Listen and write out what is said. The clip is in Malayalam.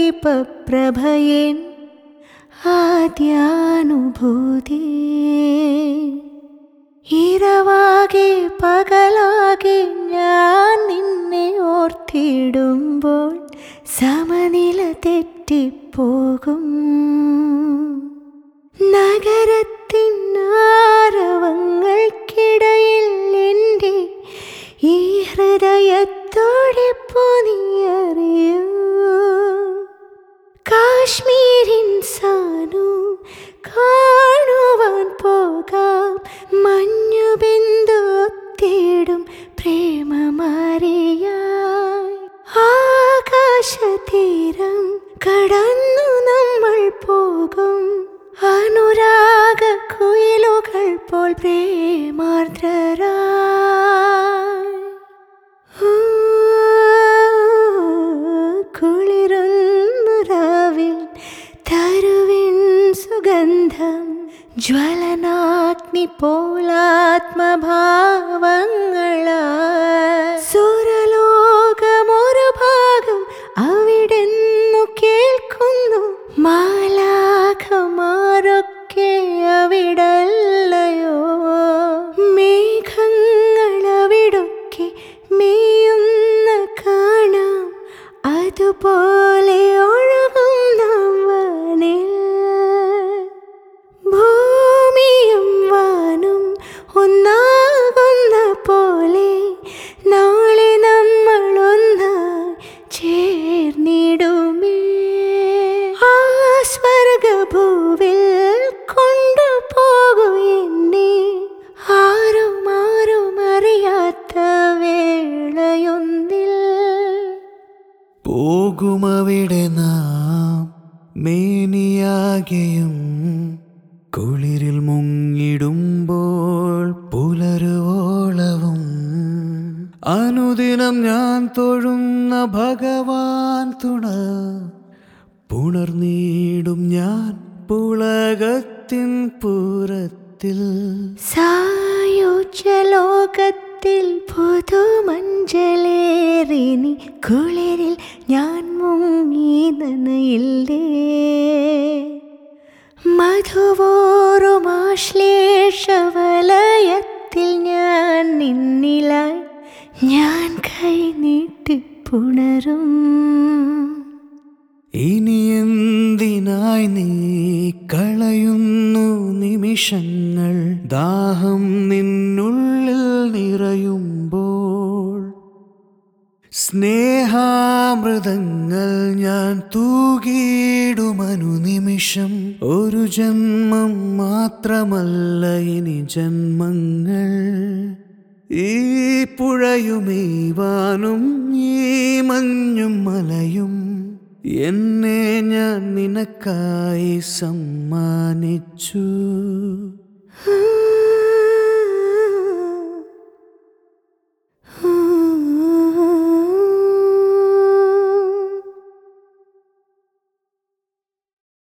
ദീപപ്രഭയൻ ആദ്യാനുഭൂതി ഇരവാകെ പകലാകെ ഞാൻ നിന്നെ ഓർത്തിടുമ്പോൾ സമനില തെറ്റിപ്പോകും നഗരത്തിൻ ആരവങ്ങൾക്കിടയിൽ എൻ്റെ ഈ ഹൃദയത്തോടെ പോനിയറിയൂ കാശ്മീരിൻ സാനു കാണുവാൻ പോകാം മഞ്ഞുബിന്ദു തേടും പ്രേമമാരിയായി ആകാശതീരം കടന്നു നമ്മൾ പോകും അനുരാഗ കുയിലുകൾ പോൽ പ്രേമാർദ്രരായി കുളിരുന്നു രാവിൽ തരുവിൻ സുഗന്ധം ജ്വലനാഗ്നി പോലാത്മഭാവങ്ങള സുരലോകമൊരു ഭാഗം അവിടെന്നു കേൾക്കുന്നു മാലാഖമാരൊക്കെ അവിടല്ലയോ മേഘങ്ങൾ അവിടൊക്കെ മേയുന്ന കാണാം അതുപോലെ ഒഴുകും നാം വാനിൽ ഭൂമിയും വാനും ഒന്നാകുന്ന പോലെ നാളെ നമ്മൾ ഒന്നായി ചേർന്നിടുമേ ആ സ്വർഗഭൂവിൽ കൊണ്ടുപോകൂ എന്നെ ആരും ആരും അറിയാത്ത വേളയൊന്നിൽ പോകുമവിടെ നാം മേനിയാകെയും കുളിരിൽ മുങ്ങിടുമ്പോൾ പുലരുവോളവും അനുദിനം ഞാൻ തൊഴുന്ന ഭഗവാൻ തുണ പുണർനീടും ഞാൻ പുളകത്തിൻ പൂരത്തിൽ സായുജ്യലോകത്തിൽ പുതുമഞ്ചലേറിനി കുളിരിൽ ഞാൻ മുങ്ങി നനയില്ലേ മധുവോറുമാശ്ലേഷവലയത്തിൽ ഞാൻ നിന്നിലായി ഞാൻ കൈ നീട്ടിപ്പുണരും ഇനി എന്തിനായി നീ കളയുന്നു നിമിഷങ്ങൾ ദാഹം നിന്നുള്ളിൽ നിറയുമ്പോൾ സ്നേഹാമൃതങ്ങൾ ഞാൻ തൂകിയിടുമനു നിമിഷം ഒരു ജന്മം മാത്രമല്ല ഇനി ജന്മങ്ങൾ ഈ പുഴയുമീവാനും ഈ മഞ്ഞും മലയും എന്നെ ഞാൻ നിനക്കായി സമ്മാനിച്ചു